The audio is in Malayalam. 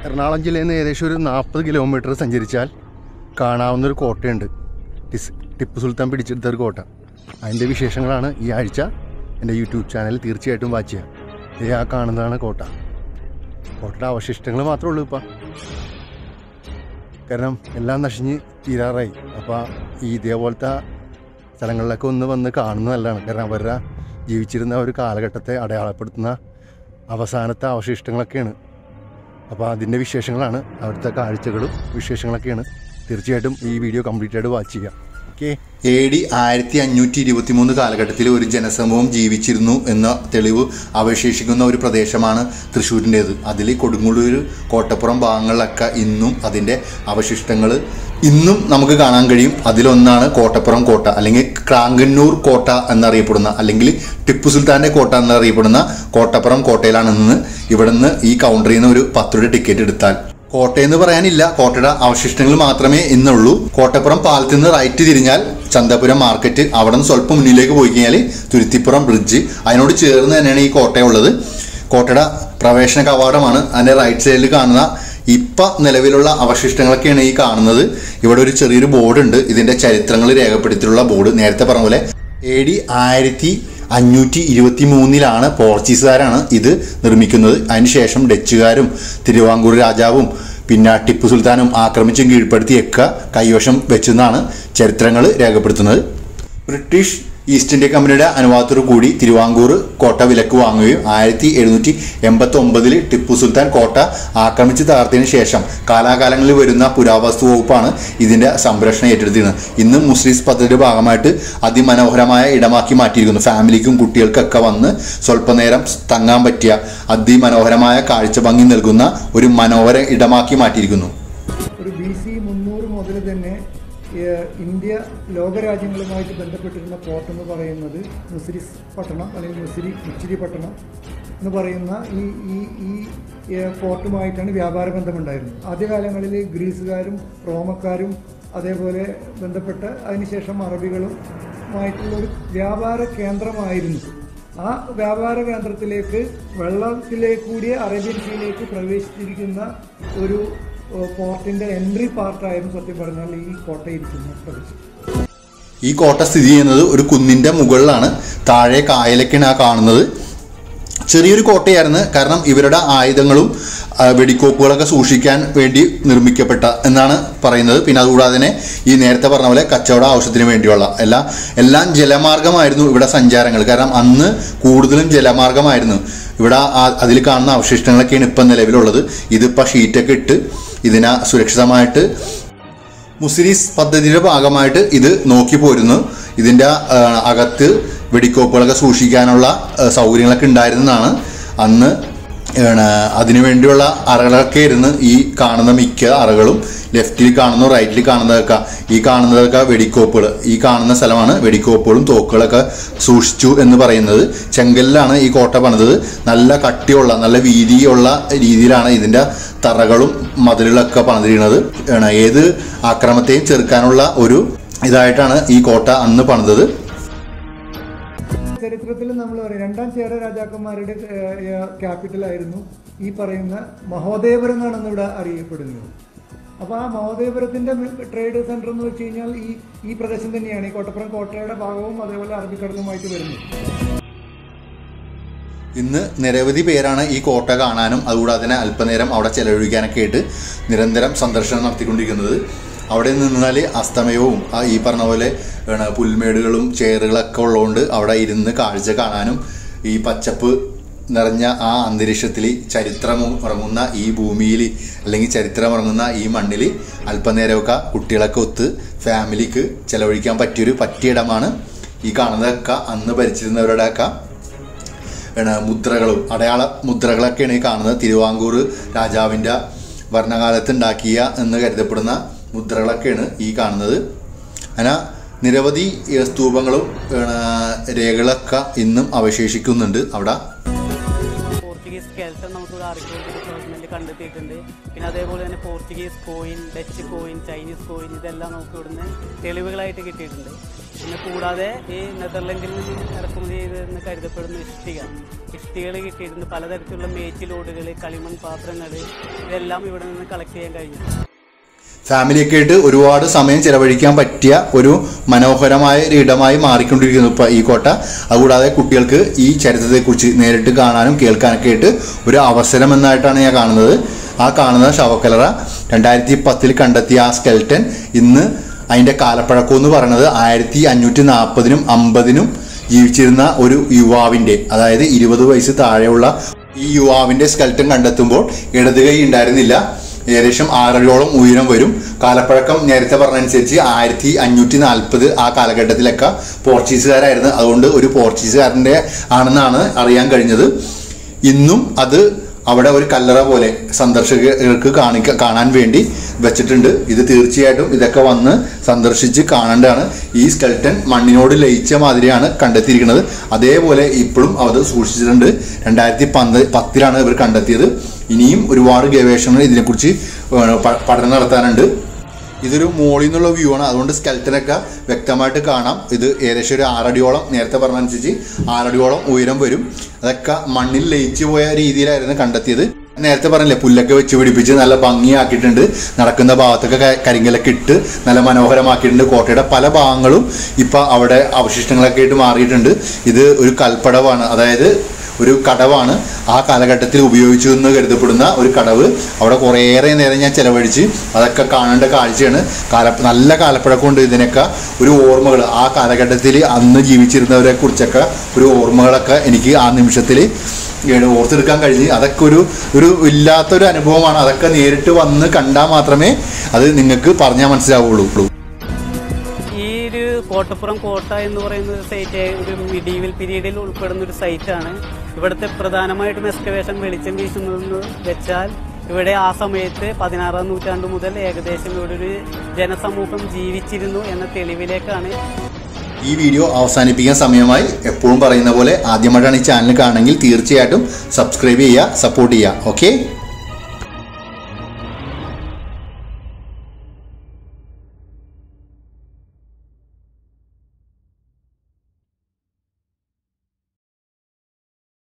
എറണാകുളം ജില്ലയിൽ നിന്ന് ഏകദേശം ഒരു നാൽപ്പത് കിലോമീറ്റർ സഞ്ചരിച്ചാൽ കാണാവുന്നൊരു കോട്ടയുണ്ട് ടിസ് ടിപ്പു സുൽത്താൻ പിടിച്ചെടുത്ത ഒരു കോട്ട അതിൻ്റെ വിശേഷങ്ങളാണ് ഈ ആഴ്ച എൻ്റെ യൂട്യൂബ് ചാനൽ തീർച്ചയായിട്ടും വാച്ച് ചെയ്യാം ഇത് ആ കാണുന്നതാണ് കോട്ട കോട്ടയുടെ അവശിഷ്ടങ്ങൾ മാത്രമേ ഉള്ളൂ ഇപ്പം കാരണം എല്ലാം നശിഞ്ഞ് തീരാറായി അപ്പോൾ ഈ ഇതേപോലത്തെ സ്ഥലങ്ങളിലൊക്കെ ഒന്ന് വന്ന് കാണുന്നത് നല്ലതാണ് കാരണം അവരുടെ ജീവിച്ചിരുന്ന ഒരു കാലഘട്ടത്തെ അടയാളപ്പെടുത്തുന്ന അവസാനത്തെ അവശിഷ്ടങ്ങളൊക്കെയാണ് അപ്പോൾ അതിൻ്റെ വിശേഷങ്ങളാണ് അവിടുത്തെ കാഴ്ചകളും വിശേഷങ്ങളൊക്കെയാണ് തീർച്ചയായിട്ടും ഈ വീഡിയോ കംപ്ലീറ്റ് ആയിട്ട് വാച്ച് ചെയ്യാം ഓക്കെ എ ഡി ആയിരത്തി അഞ്ഞൂറ്റി ഇരുപത്തി മൂന്ന് കാലഘട്ടത്തിൽ ഒരു ജനസമൂഹം ജീവിച്ചിരുന്നു എന്ന തെളിവ് അവശേഷിക്കുന്ന ഒരു പ്രദേശമാണ് തൃശ്ശൂരിൻ്റേത് അതിൽ കൊടുങ്ങല്ലൂർ കോട്ടപ്പുറം ഭാഗങ്ങളിലൊക്കെ ഇന്നും അതിൻ്റെ അവശിഷ്ടങ്ങൾ ഇന്നും നമുക്ക് കാണാൻ കഴിയും അതിലൊന്നാണ് കോട്ടപ്പുറം കോട്ട അല്ലെങ്കിൽ ക്രാങ്കന്നൂർ കോട്ട എന്നറിയപ്പെടുന്ന അല്ലെങ്കിൽ ടിപ്പു സുൽത്താൻ്റെ കോട്ട എന്നറിയപ്പെടുന്ന കോട്ടപ്പുറം കോട്ടയിലാണ് ഇന്ന് ഇവിടുന്ന് ഈ കൗണ്ടറിൽ നിന്ന് ഒരു പത്ത് രൂപ ടിക്കറ്റ് എടുത്താൽ കോട്ടയെന്ന് പറയാനില്ല കോട്ടയുടെ അവശിഷ്ടങ്ങൾ മാത്രമേ ഇന്നുള്ളൂ കോട്ടപ്പുറം പാലത്തിൽ നിന്ന് റൈറ്റ് തിരിഞ്ഞാൽ ചന്തപുരം മാർക്കറ്റ് അവിടെ നിന്ന് സ്വല്പം മുന്നിലേക്ക് പോയി കഴിഞ്ഞാൽ തുരുത്തിപ്പുറം ബ്രിഡ്ജ് അതിനോട് ചേർന്ന് തന്നെയാണ് ഈ കോട്ടയുള്ളത് കോട്ടയുടെ പ്രവേശന കവാടമാണ് അതിൻ്റെ റൈറ്റ് സൈഡിൽ കാണുന്ന ഇപ്പം നിലവിലുള്ള അവശിഷ്ടങ്ങളൊക്കെയാണ് ഈ കാണുന്നത് ഇവിടെ ഒരു ചെറിയൊരു ബോർഡ് ഉണ്ട് ഇതിൻ്റെ ചരിത്രങ്ങൾ രേഖപ്പെടുത്തിയിട്ടുള്ള ബോർഡ് നേരത്തെ പറഞ്ഞ പോലെ എ ഡി ആയിരത്തി അഞ്ഞൂറ്റി ഇരുപത്തി മൂന്നിലാണ് പോർച്ചുഗീസുകാരാണ് ഇത് നിർമ്മിക്കുന്നത് അതിനുശേഷം ഡച്ചുകാരും തിരുവാങ്കൂർ രാജാവും പിന്നെ ടിപ്പു സുൽത്താനും ആക്രമിച്ചും കീഴ്പ്പെടുത്തിയൊക്കെ കൈവശം വെച്ചെന്നാണ് ചരിത്രങ്ങൾ രേഖപ്പെടുത്തുന്നത് ബ്രിട്ടീഷ് ഈസ്റ്റ് ഇന്ത്യ കമ്പനിയുടെ അനുവാദത്തോടു കൂടി തിരുവാങ്കൂർ കോട്ട വിലക്ക് വാങ്ങുകയും ആയിരത്തി എഴുന്നൂറ്റി എൺപത്തി ഒമ്പതിൽ ടിപ്പു സുൽത്താൻ കോട്ട ആക്രമിച്ച് തകർത്തതിനു ശേഷം കാലാകാലങ്ങളിൽ വരുന്ന പുരാവസ്തു വകുപ്പാണ് ഇതിന്റെ സംരക്ഷണം ഏറ്റെടുത്തിരുന്നത് ഇന്ന് മുസ്ലിംസ് പദ്ധതിയുടെ ഭാഗമായിട്ട് അതിമനോഹരമായ ഇടമാക്കി മാറ്റിയിരിക്കുന്നു ഫാമിലിക്കും കുട്ടികൾക്കൊക്കെ വന്ന് സ്വല്പനേരം തങ്ങാൻ പറ്റിയ അതിമനോഹരമായ കാഴ്ച ഭംഗി നൽകുന്ന ഒരു മനോഹര ഇടമാക്കി മാറ്റിയിരിക്കുന്നു ഒരു ബി സി മുന്നൂറ് മുതൽ തന്നെ ഏഹ്, ഇന്ത്യ ലോകരാജ്യങ്ങളുമായിട്ട് ബന്ധപ്പെട്ടിരുന്ന പോർട്ട് എന്ന് പറയുന്നത് മുസിരിസ് പട്ടണം അല്ലെങ്കിൽ മുസിരി മുച്ചിരി പട്ടണം എന്ന് പറയുന്ന ഈ ഈ ഈ ഏഹ്, പോർട്ടുമായിട്ടാണ് വ്യാപാര ബന്ധമുണ്ടായിരുന്നത് ആദ്യകാലങ്ങളിൽ ഗ്രീസുകാരും റോമക്കാരും അതേപോലെ ബന്ധപ്പെട്ട് അതിനുശേഷം അറബികളും ആയിട്ടുള്ള ഒരു വ്യാപാര കേന്ദ്രമായിരുന്നു ആ വ്യാപാര കേന്ദ്രത്തിലേക്ക് വെള്ളത്തിലേക്ക് കൂടി അറേബ്യൻ സീയിലേക്ക് പ്രവേശിച്ചിരിക്കുന്ന ഒരു ഏഹ്, പോർട്ടിന്റെ എൻട്രി പാർട്ടായിരുന്നു സത്യം പറഞ്ഞാൽ ഈ കോട്ടയിരിക്കുന്ന പ്രദേശം ഈ കോട്ട സ്ഥിതി ചെയ്യുന്നത് ഒരു കുന്നിന്റെ മുകളിലാണ് താഴെ കായലൊക്കെയാണ് ആ കാണുന്നത് ചെറിയൊരു കോട്ടയായിരുന്നു കാരണം ഇവരുടെ ആയുധങ്ങളും ആ, വെടിക്കോപ്പുകളൊക്കെ സൂക്ഷിക്കാൻ വേണ്ടി നിർമ്മിക്കപ്പെട്ട എന്നാണ് പറയുന്നത് പിന്നെ അതുകൂടാതെ തന്നെ ഈ നേരത്തെ പറഞ്ഞ പോലെ കച്ചവട ആവശ്യത്തിന് വേണ്ടിയുള്ള എല്ലാ എല്ലാം ജലമാർഗമായിരുന്നു ഇവിടെ സഞ്ചാരങ്ങൾ കാരണം അന്ന് കൂടുതലും ജലമാർഗമായിരുന്നു ഇവിടെ അതിൽ കാണുന്ന അവശിഷ്ടങ്ങളൊക്കെയാണ് ഇപ്പം നിലവിലുള്ളത് ഇതിപ്പോൾ ഷീറ്റൊക്കെ ഇട്ട് ഇതിനെ സുരക്ഷിതമായിട്ട് മുസിരീസ് പദ്ധതിയുടെ ഭാഗമായിട്ട് ഇത് നോക്കി പോരുന്നു ഇതിൻ്റെ ആ, അകത്ത് വെടിക്കോപ്പുകളൊക്കെ സൂക്ഷിക്കാനുള്ള ആ, സൗകര്യങ്ങളൊക്കെ ഉണ്ടായിരുന്നതാണ് അന്ന് ആണ്, അതിനുവേണ്ടിയുള്ള അറകളൊക്കെ ഇരുന്ന് ഈ കാണുന്ന മിക്ക അറകളും ലെഫ്റ്റിൽ കാണുന്നു റൈറ്റിൽ കാണുന്നതൊക്കെ ഈ കാണുന്നതൊക്കെ വെടിക്കോപ്പുകൾ ഈ കാണുന്ന സ്ഥലമാണ് വെടിക്കോപ്പുകളും തോക്കുകളൊക്കെ സൂക്ഷിച്ചു എന്ന് പറയുന്നത് ചെങ്കലിലാണ് ഈ കോട്ട പണിതത് നല്ല കട്ടിയുള്ള നല്ല വീതിയുള്ള രീതിയിലാണ് ഇതിൻ്റെ തറകളും മതിലുകളൊക്കെ പണിതിരുന്നത് ആണ് ഏത് ആക്രമത്തെയും ചെറുക്കാനുള്ള ഒരു ഇതായിട്ടാണ് ഈ കോട്ട അന്ന് പണിതത് ചരിത്രത്തിൽ നമ്മൾ പറയും രണ്ടാം ചേര രാജാക്കന്മാരുടെ ക്യാപിറ്റൽ ആയിരുന്നു ഈ പറയുന്ന മഹോദയപുരം എന്നാണ് ഇവിടെ അറിയപ്പെടുന്നത് അപ്പോൾ ആ മഹോദയപുരത്തിന്റെ ട്രേഡ് സെന്റർ എന്ന് വെച്ച് കഴിഞ്ഞാൽ ഈ ഈ പ്രദേശം തന്നെയാണ് ഈ കോട്ടപ്പുറം കോട്ടയുടെ ഭാഗവും അതേപോലെ അറബിക്കടലുമായിട്ട് വരുന്നത് ഇന്ന് നിരവധി പേരാണ് ഈ കോട്ട കാണാനും അതുകൂടാതെ തന്നെ അല്പനേരം അവിടെ ചെലവഴിക്കാനൊക്കെ ആയിട്ട് നിരന്തരം സന്ദർശനം നടത്തിക്കൊണ്ടിരിക്കുന്നത് അവിടെ നിന്നാൽ അസ്തമയവും ആ ഈ പറഞ്ഞ പോലെ ആണ് പുൽമേടുകളും ചെയറുകളൊക്കെ ഉള്ളതുകൊണ്ട് അവിടെ ഇരുന്ന് കാഴ്ച കാണാനും ഈ പച്ചപ്പ് നിറഞ്ഞ ആ അന്തരീക്ഷത്തിൽ ചരിത്രം ഉറങ്ങുന്ന ഈ ഭൂമിയിൽ അല്ലെങ്കിൽ ചരിത്രം ഉറങ്ങുന്ന ഈ മണ്ണിൽ അല്പനേരമൊക്കെ കുട്ടികളൊക്കെ ഒത്ത് ഫാമിലിക്ക് ചെലവഴിക്കാൻ പറ്റിയൊരു പറ്റിയ ഇടമാണ് ഈ കാണുന്നതൊക്കെ അന്ന് ഭരിച്ചിരുന്നവരുടെയൊക്കെ ആണ് മുദ്രകളും അടയാള മുദ്രകളൊക്കെയാണ് ഈ കാണുന്നത് തിരുവാങ്കൂർ രാജാവിൻ്റെ ഭരണകാലത്ത് ഉണ്ടാക്കിയ എന്ന് കരുതപ്പെടുന്ന മുദ്രകളൊക്കെയാണ് ഈ കാണുന്നത് അങ്ങനെ നിരവധി ഏഹ്, സ്തൂപങ്ങളും ഏഹ്, രേഖകളൊക്കെ ഇന്നും അവശേഷിക്കുന്നുണ്ട് അവിടെ പോർച്ചുഗീസ് സ്കെൽട്ടൺ നമുക്ക് ആർക്കിയോളജിക്കൽ ഡിപ്പാർട്ട്മെന്റിൽ കണ്ടെത്തിയിട്ടുണ്ട് പിന്നെ അതേപോലെ തന്നെ Portuguese coin Dutch coin Chinese coin ഇതെല്ലാം നമുക്ക് ഇവിടുന്ന് തെളിവുകളായിട്ട് കിട്ടിയിട്ടുണ്ട് പിന്നെ കൂടാതെ ഈ നെതർലൻഡിൽ നിന്ന് ഇറക്കുമതി ചെയ്തെന്ന് കരുതപ്പെടുന്ന ഇഷ്ടിക ഇഷ്ടികൾ കിട്ടിയിട്ടുണ്ട് പലതരത്തിലുള്ള മേച്ച് ലോഡുകൾ കളിമൺ പാത്രങ്ങൾ ഇതെല്ലാം ഇവിടെ നിന്ന് കളക്ട് ചെയ്യാൻ കഴിഞ്ഞു ഫാമിലിയൊക്കെ ആയിട്ട് ഒരുപാട് സമയം ചെലവഴിക്കാൻ പറ്റിയ ഒരു മനോഹരമായ ഒരു ഇടമായി മാറിക്കൊണ്ടിരിക്കുന്നു ഇപ്പോൾ ഈ കോട്ട അതുകൂടാതെ കുട്ടികൾക്ക് ഈ ചരിത്രത്തെക്കുറിച്ച് നേരിട്ട് കാണാനും കേൾക്കാനൊക്കെ ആയിട്ട് ഒരു അവസരം എന്നായിട്ടാണ് ഞാൻ കാണുന്നത് ആ കാണുന്ന ശവക്കലറ രണ്ടായിരത്തി പത്തിൽ കണ്ടെത്തിയ ആ സ്കെൽറ്റൻ ഇന്ന് അതിൻ്റെ കാലപ്പഴക്കം എന്ന് പറയുന്നത് ആയിരത്തി അഞ്ഞൂറ്റി നാൽപ്പതിനും അമ്പതിനും ജീവിച്ചിരുന്ന ഒരു യുവാവിൻ്റെ അതായത് ഇരുപത് വയസ്സ് താഴെയുള്ള ഈ യുവാവിൻ്റെ സ്കെൽറ്റൻ കണ്ടെത്തുമ്പോൾ ഇടത് കൈ ഉണ്ടായിരുന്നില്ല ഏകദേശം ആറടിയോളം ഉയരം വരും കാലപ്പഴക്കം നേരത്തെ പറഞ്ഞനുസരിച്ച് ആയിരത്തി അഞ്ഞൂറ്റി നാൽപ്പത് ആ കാലഘട്ടത്തിലൊക്കെ പോർച്ചുഗീസുകാരായിരുന്നു അതുകൊണ്ട് ഒരു പോർച്ചുഗീസുകാരൻ്റെ ആണെന്നാണ് അറിയാൻ കഴിഞ്ഞത് ഇന്നും അത് അവിടെ ഒരു കല്ലറ പോലെ സന്ദർശകർക്ക് കാണിക്ക കാണാൻ വേണ്ടി വെച്ചിട്ടുണ്ട് ഇത് തീർച്ചയായിട്ടും ഇതൊക്കെ വന്ന് സന്ദർശിച്ച് കാണേണ്ടതാണ് ഈ സ്കെൽട്ടൻ മണ്ണിനോട് ലയിച്ച മാതിരിയാണ് കണ്ടെത്തിയിരിക്കുന്നത് അതേപോലെ ഇപ്പോഴും അത് സൂക്ഷിച്ചിട്ടുണ്ട് രണ്ടായിരത്തി പന്ത് പത്തിലാണ് ഇവർ കണ്ടെത്തിയത് ഇനിയും ഒരുപാട് ഗവേഷണങ്ങൾ ഇതിനെക്കുറിച്ച് ഏഹ്, പ- പഠനം നടത്താനുണ്ട് ഇതൊരു മോളിൽ നിന്നുള്ള വ്യൂ ആണ് അതുകൊണ്ട് സ്കെൽറ്റനൊക്കെ വ്യക്തമായിട്ട് കാണാം ഇത് ഏകദേശം ഒരു ആറടിയോളം നേരത്തെ പറഞ്ഞനുസരിച്ച് ആറടിയോളം ഉയരം വരും അതൊക്കെ മണ്ണിൽ ലയിച്ചു പോയ രീതിയിലായിരുന്നു കണ്ടെത്തിയത് നേരത്തെ പറഞ്ഞില്ലേ പുല്ലൊക്കെ വെച്ച് പിടിപ്പിച്ച് നല്ല ഭംഗിയാക്കിയിട്ടുണ്ട് നടക്കുന്ന ഭാഗത്തൊക്കെ ക- കരിങ്കലൊക്കെ ഇട്ട് നല്ല മനോഹരമാക്കിയിട്ടുണ്ട് കോട്ടയുടെ പല ഭാഗങ്ങളും ഇപ്പം അവിടെ അവശിഷ്ടങ്ങളൊക്കെ ആയിട്ട് മാറിയിട്ടുണ്ട് ഇത് ഒരു കൽപ്പടവാണ് അതായത് ഒരു കടവാണ് ആ കാലഘട്ടത്തിൽ ഉപയോഗിച്ചു എന്ന് കരുതപ്പെടുന്ന ഒരു കടവ് അവിടെ കുറേയേറെ നേരം ഞാൻ ചെലവഴിച്ച് അതൊക്കെ കാണേണ്ട കാഴ്ചയാണ് കാല നല്ല കാലപ്പഴക്കമുണ്ട് ഇതിനൊക്കെ ഒരു ഓർമ്മകൾ ആ കാലഘട്ടത്തിൽ അന്ന് ജീവിച്ചിരുന്നവരെ കുറിച്ചൊക്കെ ഒരു ഓർമ്മകളൊക്കെ എനിക്ക് ആ നിമിഷത്തിൽ ഓർത്തെടുക്കാൻ കഴിഞ്ഞ് അതൊക്കെ ഒരു ഒരു ഇല്ലാത്തൊരു അനുഭവമാണ് അതൊക്കെ നേരിട്ട് വന്ന് കണ്ടാൽ മാത്രമേ അത് നിങ്ങൾക്ക് പറഞ്ഞാൽ മനസ്സിലാവുള്ളൂ ഈ ഒരു കോട്ടപ്പുറം കോട്ട എന്ന് പറയുന്ന ഒരു സൈറ്റ് ഒരു മിഡീവൽ പീരീഡിൽ ഉൾപ്പെടുന്ന ഒരു സൈറ്റാണ് ഇവിടുത്തെ പ്രധാനമായിട്ടും എക്സ്കവേഷൻ വെളിച്ചം വീശുന്നതെന്ന് വെച്ചാൽ ഇവിടെ ആ സമയത്ത് പതിനാറാം നൂറ്റാണ്ട് മുതൽ ഏകദേശം ഇവിടെ ഒരു ജനസമൂഹം ജീവിച്ചിരുന്നു എന്ന തെളിവിലേക്കാണ് ഈ വീഡിയോ അവസാനിപ്പിക്കാൻ സമയമായി എപ്പോഴും പറയുന്ന പോലെ ആദ്യമായിട്ടാണ് ഈ ചാനൽ കാണുമെങ്കിൽ തീർച്ചയായിട്ടും സബ്സ്ക്രൈബ് ചെയ്യുക സപ്പോർട്ട് ചെയ്യുക ഓക്കെ